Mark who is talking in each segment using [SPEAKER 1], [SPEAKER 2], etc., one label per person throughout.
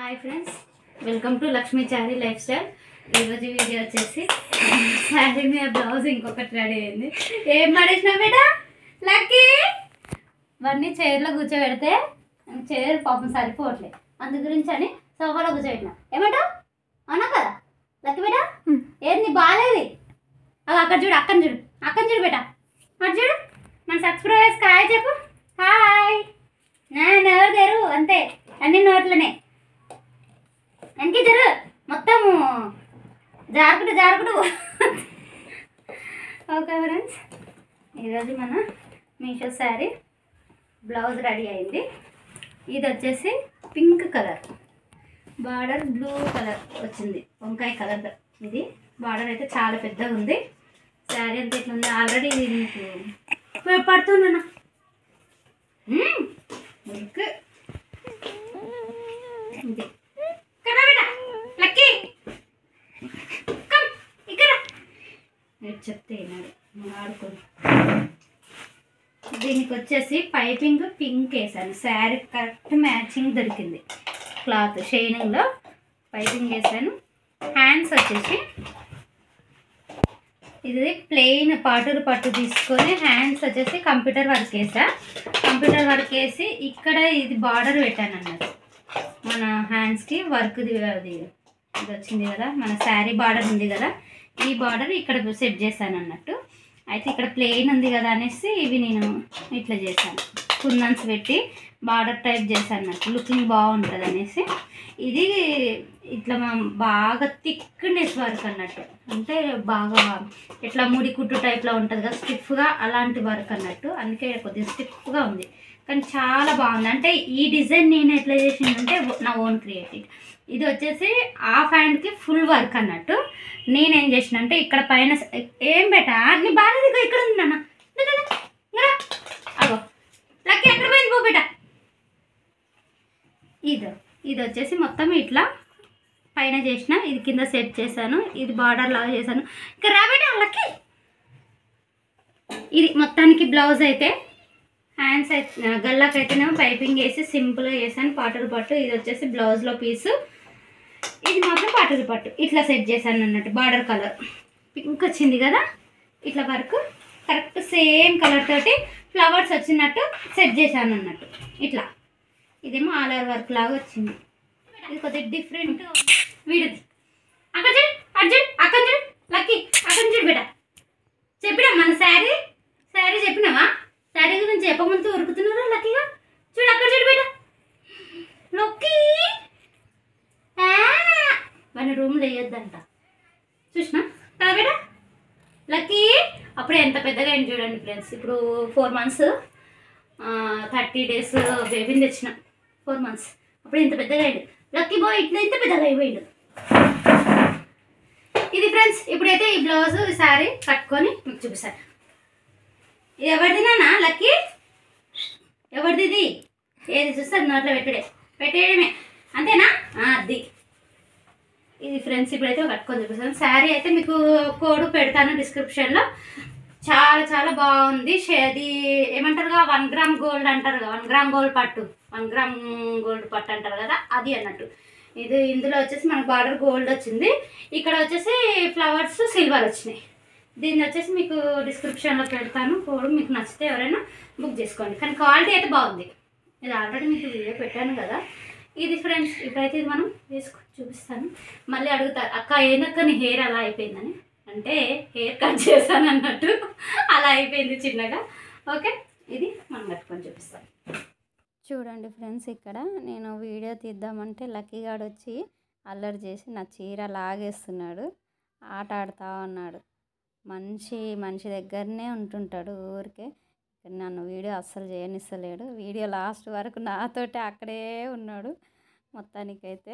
[SPEAKER 1] Hi friends welcome to Lakshmi Chari lifestyle ఈరోజు video వచ్చేసి శారీ మీద బ్లౌజ్ ఇంకొకటి రెడీ అయింది ఏం పడేసినా బేట లక్కీ వాడిని చైర్లో కూర్చోబెడితే చైర్ పాపం సరిపోవట్లేదు అందు గురించి అని సోఫాలో కూర్చోబెట్టిన ఏమంటావు అవునా కదా లక్కీ బేట ఏంది బాగాలేదు అవి అక్కడ చూడు అక్కడ చూడు అక్కడ చూడు బేట అటు చూడు మన సబ్స్క్రైబర్స్ హాయ్ చెప్పు హాయ్ నా ఎవరు తెరు అంతే అన్ని నోట్లనే వెనక్కి జరు మొత్తము జారుకుడు జారుకుడు ఓకే ఫ్రెండ్స్ ఈరోజు మన మీషో శారీ బ్లౌజ్ రెడీ అయింది ఇది వచ్చేసి pink colour border blue colour వచ్చింది వంకాయ కలర్ ఇది బార్డర్ అయితే చాలా పెద్దగా ఉంది శారీ అంతా ఇట్లా ఉంది ఆల్రెడీ ఇది మీకు పడుతుందన్న మిల్క్ ఇది ఇక్కడ రా బిడ్డ. లక్కీ కమ్ ఇక్కడ నేను చెప్తే వినాడు నువ్వు ఆడుకోను దీనికి వచ్చేసి పైపింగ్ పింక్ వేసాను శారీ కరెక్ట్ మ్యాచింగ్ దొరికింది క్లాత్ షైనింగ్లో పైపింగ్ వేసాను హ్యాండ్స్ వచ్చేసి ఇది ప్లెయిన్ పాటూరు పట్టు తీసుకొని హ్యాండ్స్ వచ్చేసి కంప్యూటర్ వర్క్ వేసా కంప్యూటర్ వర్క్ వేసి ఇక్కడ ఇది బార్డర్ పెట్టాను అన్నట్టు మన హ్యాండ్స్కి వర్క్ది అది ఇది వచ్చింది కదా మన శారీ బార్డర్ ఉంది కదా ఈ బార్డర్ ఇక్కడ సెట్ చేశాను అన్నట్టు అయితే ఇక్కడ ప్లెయిన్ ఉంది కదా అనేసి ఇవి నేను ఇట్లా చేశాను కుందన్స్ పెట్టి బార్డర్ టైప్ చేశాను అన్నట్టు లుకింగ్ బాగుంటుంది అనేసి ఇది ఇట్లా మనం బాగా థిక్నెస్ వర్క్ అన్నట్టు అంటే బాగా ఇట్లా ముడి కుట్టు టైప్లో ఉంటుంది కదా స్టిఫ్గా అలాంటి వర్క్ అన్నట్టు అందుకే కొద్దిగా స్టిఫ్గా ఉంది కానీ చాలా బాగుంది అంటే ఈ డిజైన్ నేను ఎట్లా చేసిందంటే నా ఓన్ క్రియేటివ్ ఇది వచ్చేసి హాఫ్ హ్యాండ్కి ఫుల్ వర్క్ అన్నట్టు నేనేం చేసిన అంటే ఇక్కడ పైన స- ఏం బెట నీ బాగా దిగు ఇక్కడ ఉంది నాన్న దా, దా, దా. ఇంకా రా. అగో లక్కీ ఎక్కడ పోయింది పో బేట ఇది ఇది వచ్చేసి మొత్తం ఇట్లా పైన చేసిన ఇది కింద సెట్ చేశాను ఇది బార్డర్ లాగా చేశాను ఇక్కడ రా బేట లక్కీ ఇది మొత్తానికి బ్లౌజ్ అయితే హ్యాండ్స్ అయితే గల్లాకి అయితేనేమో పైపింగ్ వేసి సింపుల్గా వేసాను పాటలు పట్టు ఇది వచ్చేసి బ్లౌజ్లో పీసు ఇది మాత్రం పాటలు పట్టు ఇట్లా సెట్ చేశాను అన్నట్టు బార్డర్ కలర్ పింక్ వచ్చింది కదా ఇట్లా వరకు కరెక్ట్ సేమ్ కలర్ తోటి ఫ్లవర్స్ వచ్చినట్టు సెట్ చేశాను అన్నట్టు ఇట్లా ఇదేమో ఆల్ ఓవర్ వర్క్ లాగా వచ్చింది ఇది కొద్దిగా డిఫరెంట్ వీడిది అక్కడ చూడు అటు చూడు అక్కడ చూడు లక్కీ అక్కడ చూడు బిడ్డ చెప్పినా మన శారీ శారీ చెప్పినావా శారీ గురించి చెప్పముందు ఉరుకుతున్నారా లక్కీగా చూడు అక్కడ చూడు బిడ్డ లక్కీ మన రూమ్లో వేయొద్దంట చూసినా కదా బిడ్డ లక్కీ అప్పుడే ఎంత పెద్దగా అయింది చూడండి ఫ్రెండ్స్ ఇప్పుడు ఫోర్ మంత్స్ థర్టీ డేస్ బేబీని తెచ్చిన ఫోర్ మంత్స్ అప్పుడు ఇంత పెద్దగా అయ్యాడు లక్కీ బాయ్ ఇట్లా ఇంత పెద్దగా అయిపోయాడు ఇది ఫ్రెండ్స్ ఇప్పుడైతే ఈ బ్లౌజ్ ఈ శారీ కట్టుకొని మీకు చూపిస్తాను ఇది ఎవరిది నాన్న లక్కీ ఎవరిది ఇది ఏది చూస్తే అది నోట్లో పెట్టుడే పెట్టేయడమే అంతేనా ఆ, అది ఇది ఫ్రెండ్స్ ఇప్పుడైతే కట్టుకొని చూపిస్తాను శారీ అయితే మీకు కోడ్ పెడతాను డిస్క్రిప్షన్లో చాలా చాలా బాగుంది షే- అది ఏమంటారుగా వన్ గ్రామ్ గోల్డ్ అంటారు కదా వన్ గ్రామ్ గోల్డ్ పట్టు వన్ గ్రామ్ గోల్డ్ పట్టు అంటారు కదా అది అన్నట్టు ఇది ఇందులో వచ్చేసి మనకు బార్డర్ గోల్డ్ వచ్చింది ఇక్కడ వచ్చేసి ఫ్లవర్స్ సిల్వర్ వచ్చినాయి దీన్ని వచ్చేసి మీకు డిస్క్రిప్షన్లో పెడతాను కోడ్ మీకు నచ్చితే ఎవరైనా బుక్ చేసుకోండి కానీ క్వాలిటీ అయితే బాగుంది ఇది ఆల్రెడీ మీకు వీడియో పెట్టాను కదా ఇది ఫ్రెండ్స్ ఇప్పుడైతే ఇది మనం వేసుకొని చూపిస్తాను మళ్ళీ అడుగుతారు అక్క ఏందక్క నీ హెయిర్ అలా అయిపోయిందని అంటే హెయిర్ కట్ చేశాను అన్నట్టు అలా అయిపోయింది చిన్నగా ఓకే ఇది మనం కట్టుకొని చూపిస్తాం
[SPEAKER 2] చూడండి ఫ్రెండ్స్ ఇక్కడ నేను వీడియో తీద్దామంటే లక్కీగాడు వచ్చి అల్లరి చేసి నా చీర లాగేస్తున్నాడు ఆట ఆడుతూ ఉన్నాడు మనిషి మనిషి దగ్గరనే ఉంటుంటాడు ఊరికే ఇక్కడ నన్ను వీడియో అస్సలు చేయనిస్తలేడు వీడియో లాస్ట్ వరకు నాతోటే అక్కడే ఉన్నాడు మొత్తానికైతే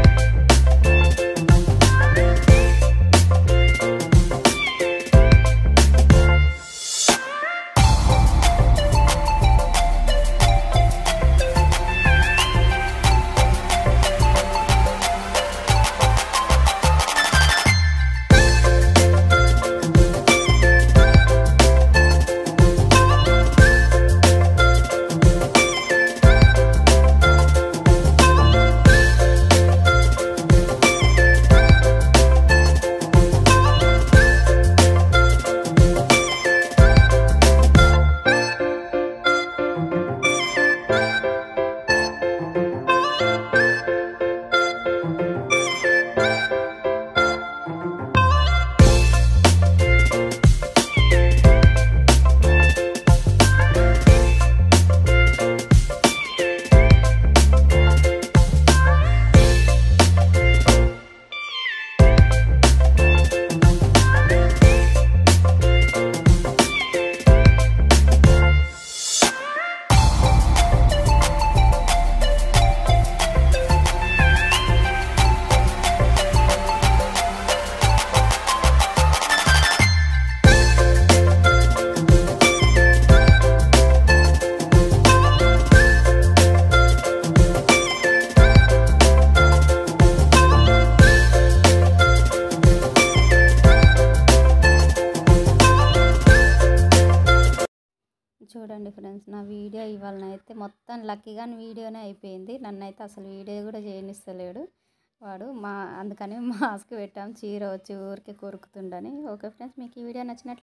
[SPEAKER 1] ఇది
[SPEAKER 2] చూడండి ఫ్రెండ్స్ నా వీడియో ఇవాళనైతే మొత్తం లక్కీగా వీడియోనే అయిపోయింది నన్ను అయితే అసలు వీడియో కూడా చేయనిస్తలేడు వాడు మా అందుకని మాస్క్ పెట్టాం చీర వచ్చి ఊరికే కొరుకుతుండని ఓకే ఫ్రెండ్స్ మీకు ఈ వీడియో నచ్చినట్లు